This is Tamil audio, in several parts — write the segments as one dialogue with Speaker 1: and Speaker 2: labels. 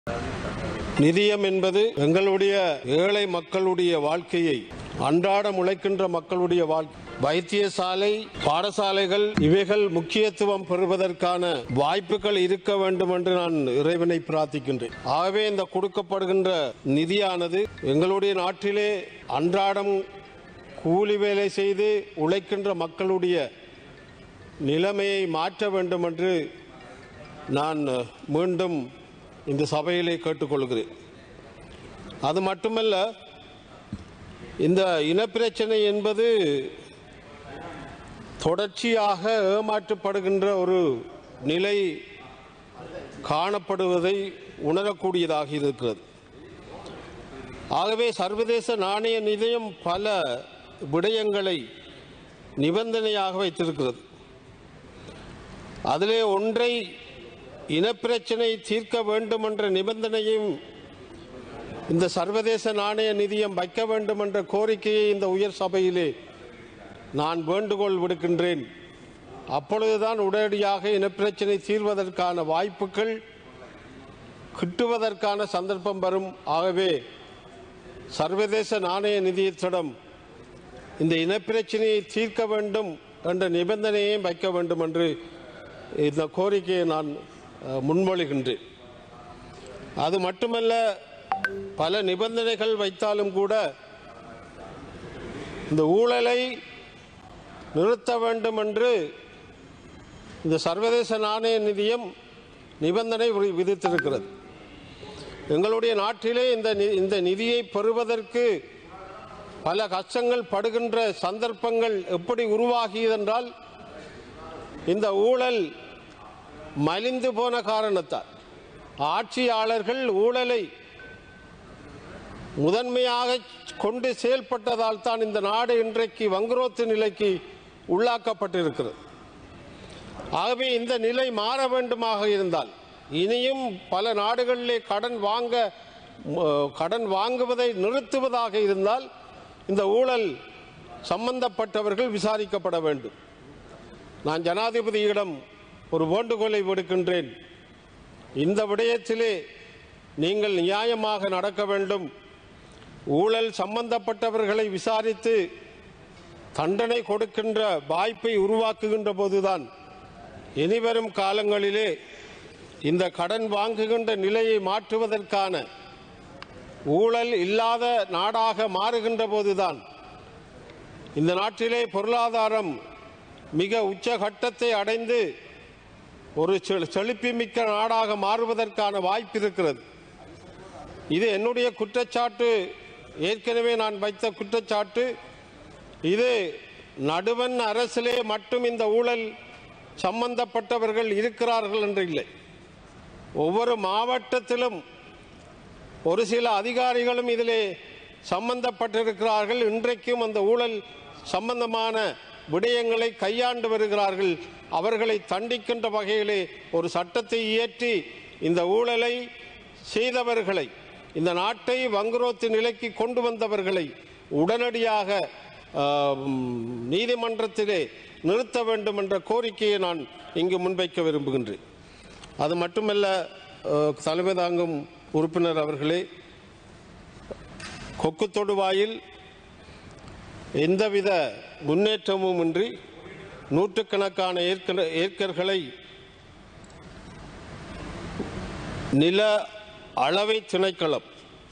Speaker 1: நிதியம் என்பது எங்களுடைய ஏழை மக்களுடைய வாழ்க்கையை அன்றாடம் உழைக்கின்ற மக்களுடைய வாழ்க்கை வைத்தியசாலை பாடசாலைகள் இவைகள் முக்கியத்துவம் பெறுவதற்கான வாய்ப்புகள் இருக்க வேண்டும் என்று நான் இறைவனை பிரார்த்திக்கின்றேன் ஆகவே இந்த கொடுக்கப்படுகின்ற நிதியானது எங்களுடைய நாட்டிலே அன்றாடம் கூலி வேலை செய்து உழைக்கின்ற மக்களுடைய நிலைமையை மாற்ற வேண்டும் என்று நான் மீண்டும் இந்த சபையிலே கேட்டுக்கொள்கிறேன் அது மட்டுமல்ல இந்த இனப்பிரச்சனை என்பது தொடர்ச்சியாக ஏமாற்றப்படுகின்ற ஒரு நிலை காணப்படுவதை உணரக்கூடியதாக இருக்கிறது ஆகவே சர்வதேச நாணய நிதியம் பல விடயங்களை நிபந்தனையாக வைத்திருக்கிறது அதிலே ஒன்றை இனப்பிரச்சனை தீர்க்க வேண்டும் என்ற நிபந்தனையும் இந்த சர்வதேச நாணய நிதியம் வைக்க வேண்டும் என்ற கோரிக்கையை இந்த உயர் சபையிலே நான் வேண்டுகோள் விடுக்கின்றேன் அப்பொழுதுதான் உடனடியாக இனப்பிரச்சனை தீர்வதற்கான வாய்ப்புகள் கிட்டுவதற்கான சந்தர்ப்பம் வரும் ஆகவே சர்வதேச நாணய நிதியத்திடம் இந்த இனப்பிரச்சனையை தீர்க்க வேண்டும் என்ற நிபந்தனையையும் வைக்க வேண்டும் என்று இந்த கோரிக்கையை நான் அஹ், முன்மொழிகின்றேன் அது மட்டுமல்ல பல நிபந்தனைகள் வைத்தாலும் கூட இந்த ஊழலை நிறுத்த வேண்டும் என்று இந்த சர்வதேச நாணய நிதியம் நிபந்தனை வி- விதித்திருக்கிறது எங்களுடைய நாட்டிலே இந்த நி- இந்த நிதியை பெறுவதற்கு பல கஷ்டங்கள் படுகின்ற சந்தர்ப்பங்கள் எப்படி உருவாகியதென்றால் இந்த ஊழல் மலிந்து போன காரணத்தால் ஆட்சியாளர்கள் ஊழலை முதன்மையாக கொண்டு செயல்பட்டதால் தான் இந்த நாடு இன்றைக்கு வங்குரோத்து நிலைக்கு உள்ளாக்கப்பட்டிருக்கிறது ஆகவே இந்த நிலை மாற வேண்டுமாக இருந்தால் இனியும் பல நாடுகளிலே கடன் வாங்க ம, கடன் வாங்குவதை நிறுத்துவதாக இருந்தால் இந்த ஊழல் சம்பந்தப்பட்டவர்கள் விசாரிக்கப்பட வேண்டும் நான் ஜனாதிபதியிடம் ஒரு வேண்டுகோளை விடுக்கின்றேன் இந்த விடயத்திலே நீங்கள் நியாயமாக நடக்க வேண்டும் ஊழல் சம்பந்தப்பட்டவர்களை விசாரித்து தண்டனை கொடுக்கின்ற வாய்ப்பை உருவாக்குகின்ற போதுதான் இனிவரும் காலங்களிலே இந்த கடன் வாங்குகின்ற நிலையை மாற்றுவதற்கான ஊழல் இல்லாத நாடாக மாறுகின்ற போதுதான் இந்த நாட்டிலே பொருளாதாரம் மிக உச்சகட்டத்தை அடைந்து ஒரு செ- செழிப்புமிக்க நாடாக மாறுவதற்கான வாய்ப்பு இருக்கிறது இது என்னுடைய குற்றச்சாட்டு ஏற்கனவே நான் வைத்த குற்றச்சாட்டு இது நடுவன் அரசிலே மட்டும் இந்த ஊழல் சம்பந்தப்பட்டவர்கள் இருக்கிறார்கள் என்று இல்லை ஒவ்வொரு மாவட்டத்திலும் ஒரு சில அதிகாரிகளும் இதிலே சம்பந்தப்பட்டிருக்கிறார்கள் இன்றைக்கும் அந்த ஊழல் சம்பந்தமான விடயங்களை கையாண்டு வருகிறார்கள் அவர்களை தண்டிக்கின்ற வகையிலே ஒரு சட்டத்தை இயற்றி இந்த ஊழலை செய்தவர்களை இந்த நாட்டை வங்குரோத்து நிலைக்கு கொண்டு வந்தவர்களை உடனடியாக ஆம், நீதிமன்றத்திலே நிறுத்த வேண்டும் என்ற கோரிக்கையை நான் இங்கு முன்வைக்க விரும்புகின்றேன் அது மட்டுமல்ல அஹ், தலைமை தாங்கும் உறுப்பினர் அவர்களே கொக்கு தொடுவாயில் எந்தவித முன்னேற்றமும் இன்றி நூற்றுக்கணக்கான ஏற்கன ஏக்கர்களை நில அளவை திணைக்களம்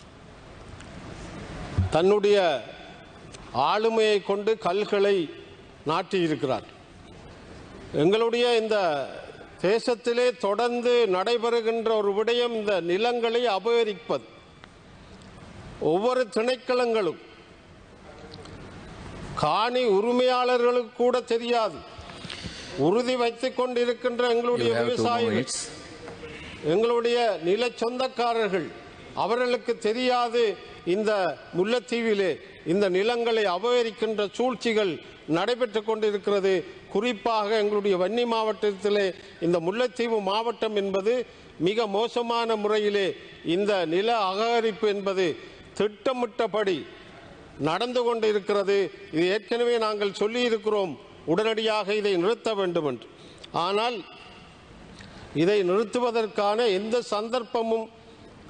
Speaker 1: தன்னுடைய ஆளுமையை கொண்டு கல்களை நாட்டியிருக்கிறார் எங்களுடைய இந்த தேசத்திலே தொடர்ந்து நடைபெறுகின்ற ஒரு விடயம் இந்த நிலங்களை அபகரிப்பது ஒவ்வொரு திணைக்களங்களும் காணி உரிமையாளர்களுக்கு கூட தெரியாது உறுதி வைத்துக் கொண்டிருக்கின்ற எங்களுடைய
Speaker 2: You have two more
Speaker 1: விவசாயிகள்
Speaker 2: minutes.
Speaker 1: எங்களுடைய நில சொந்தக்காரர்கள் அவர்களுக்கு தெரியாது இந்த முல்லைத்தீவிலே இந்த நிலங்களை அபகரிக்கின்ற சூழ்ச்சிகள் நடைபெற்றுக் கொண்டிருக்கிறது குறிப்பாக எங்களுடைய வன்னி மாவட்டத்திலே இந்த முல்லைத்தீவு மாவட்டம் என்பது மிக மோசமான முறையிலே இந்த நில அபகரிப்பு என்பது திட்டமிட்டபடி நடந்து கொண்டிருக்கிறது இது ஏற்கனவே நாங்கள் சொல்லியிருக்கிறோம் உடனடியாக இதை நிறுத்த வேண்டும் என்று ஆனால் இதை நிறுத்துவதற்கான எந்த சந்தர்ப்பமும்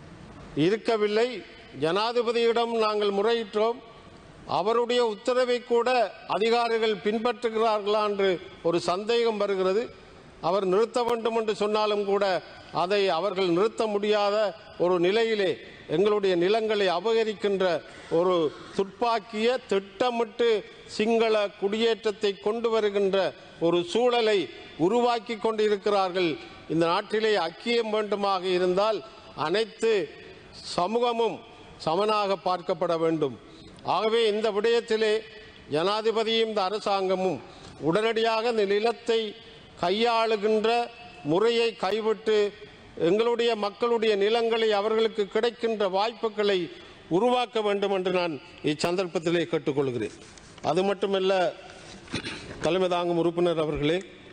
Speaker 1: இருக்கவில்லை ஜனாதிபதியிடம் நாங்கள் முறையிட்டோம் அவருடைய உத்தரவை கூட அதிகாரிகள் பின்பற்றுகிறார்களா என்று ஒரு சந்தேகம் வருகிறது அவர் நிறுத்த வேண்டும் என்று சொன்னாலும் கூட அதை அவர்கள் நிறுத்த முடியாத ஒரு நிலையிலே எங்களுடைய நிலங்களை அபகரிக்கின்ற ஒரு துப்பாக்கிய திட்டமிட்டு சிங்கள குடியேற்றத்தை கொண்டு வருகின்ற ஒரு சூழலை உருவாக்கி கொண்டிருக்கிறார்கள் இந்த நாட்டிலே ஐக்கியம் வேண்டுமாக இருந்தால் அனைத்து சமூகமும் சமனாக பார்க்கப்பட வேண்டும் ஆகவே இந்த விடயத்திலே ஜனாதிபதியும் இந்த அரசாங்கமும் உடனடியாக இந்த நிலத்தை கையாளுகின்ற முறையை கைவிட்டு எங்களுடைய மக்களுடைய நிலங்களை அவர்களுக்கு கிடைக்கின்ற வாய்ப்புகளை உருவாக்க வேண்டும் என்று நான் இச்சந்தர்ப்பத்திலே கேட்டுக்கொள்கிறேன் அது மட்டுமல்ல தலைமை தாங்கும் உறுப்பினர் அவர்களே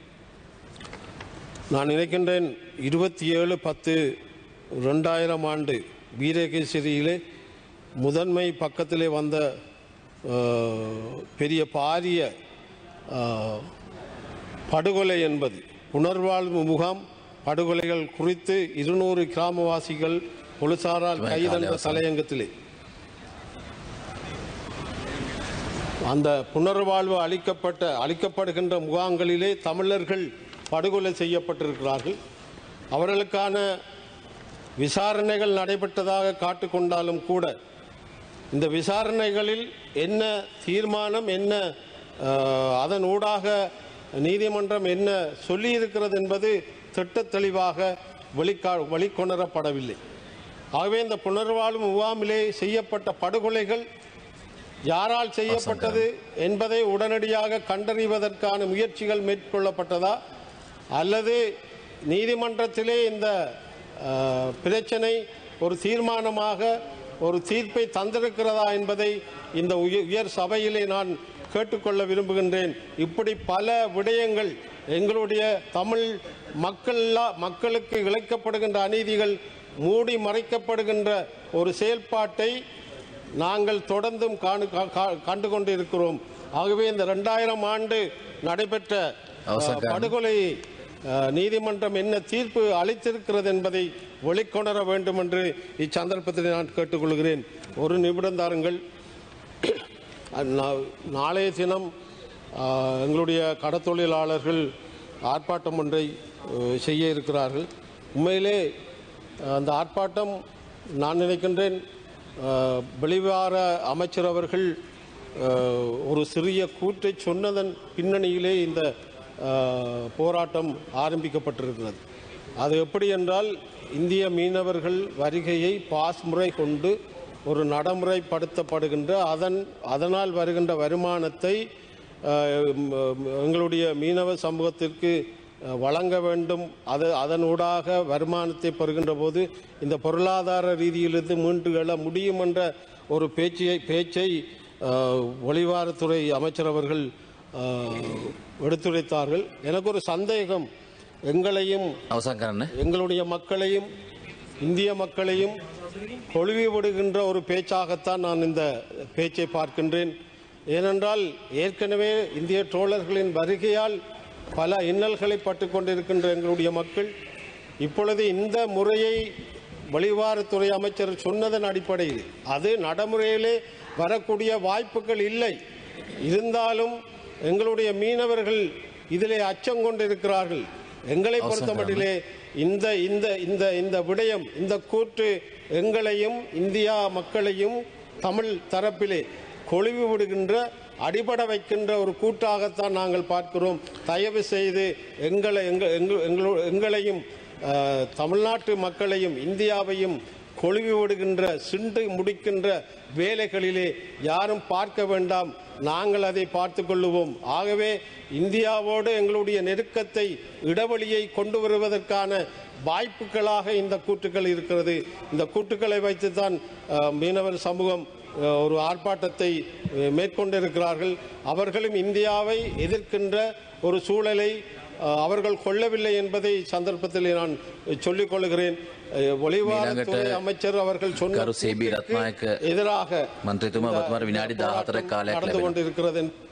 Speaker 1: நான் நினைக்கின்றேன் இருபத்தி ஏழு பத்து ரெண்டாயிரம் ஆண்டு வீரகேசரியிலே முதன்மை பக்கத்திலே வந்த அஹ், பெரிய பாரிய அஹ், படுகொலை என்பது புனர்வாழ்வு முகாம் படுகொலைகள் குறித்து இருநூறு கிராமவாசிகள் போலீசாரால் கைதென்ற தலையங்கத்திலே அந்த புனர்வாழ்வு அளிக்கப்பட்ட அளிக்கப்படுகின்ற முகாம்களிலே தமிழர்கள் படுகொலை செய்யப்பட்டிருக்கிறார்கள் அவர்களுக்கான விசாரணைகள் நடைபெற்றதாக காட்டிக்கொண்டாலும் கூட இந்த விசாரணைகளில் என்ன தீர்மானம் என்ன அஹ், அதன் ஊடாக நீதிமன்றம் என்ன சொல்லியிருக்கிறது என்பது திட்டத் தெளிவாக வெளிக்கா வெளிக்கொணரப்படவில்லை ஆகவே இந்த புனர்வாழ்வு முகாமிலே செய்யப்பட்ட படுகொலைகள் யாரால் செய்யப்பட்டது என்பதை உடனடியாக கண்டறிவதற்கான முயற்சிகள் மேற்கொள்ளப்பட்டதா அல்லது நீதிமன்றத்திலே இந்த அஹ், பிரச்சனை ஒரு தீர்மானமாக ஒரு தீர்ப்பை தந்திருக்கிறதா என்பதை இந்த உய- உயர் சபையிலே நான் கேட்டுக்கொள்ள விரும்புகின்றேன் இப்படி பல விடயங்கள் எங்களுடைய தமிழ் மக்கள் மக்களுக்கு இழைக்கப்படுகின்ற அநீதிகள் மூடி மறைக்கப்படுகின்ற ஒரு செயல்பாட்டை நாங்கள் தொடர்ந்தும் காணு கா- கா- கண்டு கொண்டிருக்கிறோம் ஆகவே இந்த ரெண்டாயிரம் ஆண்டு நடைபெற்ற
Speaker 2: அவசர
Speaker 1: அஹ், படுகொலையை அஹ், நீதிமன்றம் என்ன தீர்ப்பு அளித்திருக்கிறது என்பதை வெளிக்கொணர வேண்டும் என்று இச்சந்தர்ப்பத்தில் நான் கேட்டுக்கொள்கிறேன் ஒரு நிமிடம் தாருங்கள் அஹ், நா- நாளைய தினம் அஹ், எங்களுடைய கடத்தொழிலாளர்கள் ஆர்ப்பாட்டம் ஒன்றை அஹ், செய்ய இருக்கிறார்கள் உண்மையிலே அஹ், அந்த ஆர்ப்பாட்டம் நான் நினைக்கின்றேன் அஹ், வெளிவார அமைச்சர் அவர்கள் அஹ், ஒரு சிறிய கூற்றை சொன்னதன் பின்னணியிலே இந்த அஹ், போராட்டம் ஆரம்பிக்கப்பட்டிருக்கிறது அது எப்படி என்றால் இந்திய மீனவர்கள் வருகையை பாஸ் முறை கொண்டு ஒரு நடைமுறைப்படுத்தப்படுகின்ற அதன் அதனால் வருகின்ற வருமானத்தை அஹ், ம், எங்களுடைய மீனவ சமூகத்திற்கு அஹ், வழங்க வேண்டும் அது அதனூடாக வருமானத்தை பெறுகின்ற போது இந்த பொருளாதார ரீதியிலிருந்து மீண்டு எழ முடியும் என்ற ஒரு பேச்சை பேச்சை அஹ், வெளிவாரத்துறை அமைச்சர் அவர்கள் அஹ், எடுத்துரைத்தார்கள் எனக்கு ஒரு சந்தேகம் எங்களையும்
Speaker 2: අවසන් කරන්න
Speaker 1: எங்களுடைய மக்களையும் இந்திய மக்களையும் கொழுவி விடுகின்ற ஒரு பேச்சாகத்தான் நான் இந்த பேச்சை பார்க்கின்றேன் ஏனென்றால் ஏற்கனவே இந்திய ட்ரோலர்களின் வருகையால் பல இன்னல்களை பட்டு கொண்டிருக்கின்ற எங்களுடைய மக்கள் இப்பொழுது இந்த முறையை வெளிவாரத்துறை அமைச்சர் சொன்னதன் அடிப்படையில் அது நடைமுறையிலே வரக்கூடிய வாய்ப்புகள் இல்லை இருந்தாலும் எங்களுடைய மீனவர்கள் இதிலே அச்சம் கொண்டிருக்கிறார்கள் எங்களை பொறுத்தமட்டிலே இந்த இந்த இந்த இந்த விடயம் இந்த கூற்று எங்களையும் இந்தியா மக்களையும் தமிழ் தரப்பிலே கொழுவி விடுகின்ற அடிபட வைக்கின்ற ஒரு கூட்டாகத்தான் நாங்கள் பார்க்கிறோம் தயவு செய்து எங்களை எங்க- எங்க- எங்களோ- எங்களையும் அஹ், தமிழ்நாட்டு மக்களையும் இந்தியாவையும் கொழுவி விடுகின்ற சிண்டு முடிக்கின்ற வேலைகளிலே யாரும் பார்க்க வேண்டாம் நாங்கள் அதை பார்த்து கொள்ளுவோம் ஆகவே இந்தியாவோடு எங்களுடைய நெருக்கத்தை இடைவெளியை கொண்டு வருவதற்கான வாய்ப்புகளாக இந்த கூற்றுக்கள் இருக்கிறது இந்த கூற்றுக்களை வைத்துத்தான் அஹ், மீனவர் சமூகம் அஹ், ஒரு ஆர்ப்பாட்டத்தை அஹ், மேற்கொண்டிருக்கிறார்கள் அவர்களும் இந்தியாவை எதிர்க்கின்ற ஒரு சூழலை அஹ், அவர்கள் கொள்ளவில்லை என்பதை சந்தர்ப்பத்தில் நான் சொல்லிக் கொள்கிறேன் அஹ், ஒளிவாரத்துறை
Speaker 2: ඊළඟට
Speaker 1: அமைச்சர் அவர்கள் சொன்ன
Speaker 2: ගරු සේබී
Speaker 1: கூற்றுக்கு
Speaker 2: රත්නායක
Speaker 1: எதிராக
Speaker 2: මන්ත්‍රීතුමා ඔබතුමාට විනාඩි 14 කාලයක්
Speaker 1: நடந்து
Speaker 2: ලැබෙනවා.
Speaker 1: கொண்டிருக்கிறது